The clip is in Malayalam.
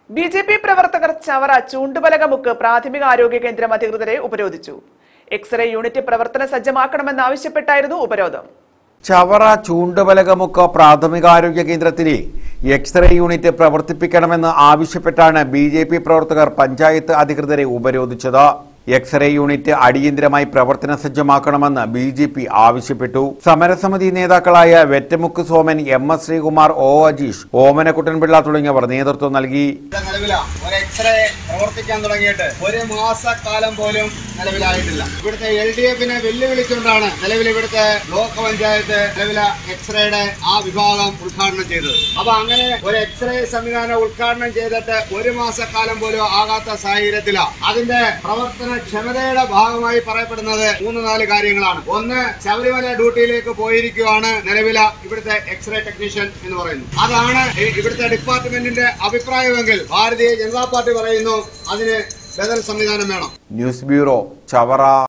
ബി ജെ പി പ്രവർത്തകർ ചവറ ചൂണ്ടുപലകമുക്ക് പ്രാഥമികാരോഗ്യ കേന്ദ്രം അധികൃതരെ ഉപരോധിച്ചു എക്സ്റേ യൂണിറ്റ് പ്രവർത്തന സജ്ജമാക്കണമെന്നാവശ്യപ്പെട്ടായിരുന്നു ഉപരോധം ചവറ ചൂണ്ടുപലകമുക്ക് പ്രാഥമികാരോഗ്യ കേന്ദ്രത്തിലെ എക്സ്റേ യൂണിറ്റ് പ്രവർത്തിപ്പിക്കണമെന്ന് ആവശ്യപ്പെട്ടാണ് ബി ജെ പി പ്രവർത്തകർ പഞ്ചായത്ത് അധികൃതരെ ഉപരോധിച്ചത് എക്സ്റേ യൂണിറ്റ് അടിയന്തരമായി പ്രവർത്തന സജ്ജമാക്കണമെന്ന് ബി ജെ പി ആവശ്യപ്പെട്ടു സമരസമിതി നേതാക്കളായ Vettamukku Soman M S Sreekumar O Ajeesh Omanakuttan Pillai തുടങ്ങിയവർ നേതൃത്വം നൽകി ഇവിടെ നിലവില ഒരു എക്സ്റേ പ്രവർത്തിക്കാൻ തുടങ്ങിയിട്ട് ഒരു മാസക്കാലം പോലും നിലവിലായിട്ടില്ല ഇവിടുത്തെ എൽ ഡി എഫിനെ വെല്ലുവിളിച്ചുകൊണ്ടാണ് നിലവിൽ ഇവിടുത്തെ ബ്ലോക്ക് പഞ്ചായത്ത് നിലവില എക്സ്റേയുടെ ആ വിഭാഗം ഉദ്ഘാടനം ചെയ്തത് അപ്പൊ അങ്ങനെ ഒരു എക്സ്റേ സംവിധാനം ഉദ്ഘാടനം ചെയ്തിട്ട് ഒരു മാസക്കാലം പോലും ആകാത്ത സാഹചര്യത്തിലാണ് അതിന്റെ പ്രവർത്തന ക്ഷമതയുടെ ഭാഗമായി പറയപ്പെടുന്നത് മൂന്ന് നാല് കാര്യങ്ങളാണ് ഒന്ന് ശബരിമല ഡ്യൂട്ടിയിലേക്ക് പോയിരിക്കുകയാണ് നിലവില ഇവിടുത്തെ എക്സ്റേ ടെക്നീഷ്യൻ എന്ന് പറയുന്നു അതാണ് ഇ- ഇവിടുത്തെ ഡിപ്പാർട്ട്മെന്റിന്റെ അഭിപ്രായമെങ്കിൽ ഭാരതീയ ജനതാ പാർട്ടി പറയുന്നു അതിന് ബദൽ സംവിധാനം വേണം ന്യൂസ് ബ്യൂറോ ചവറ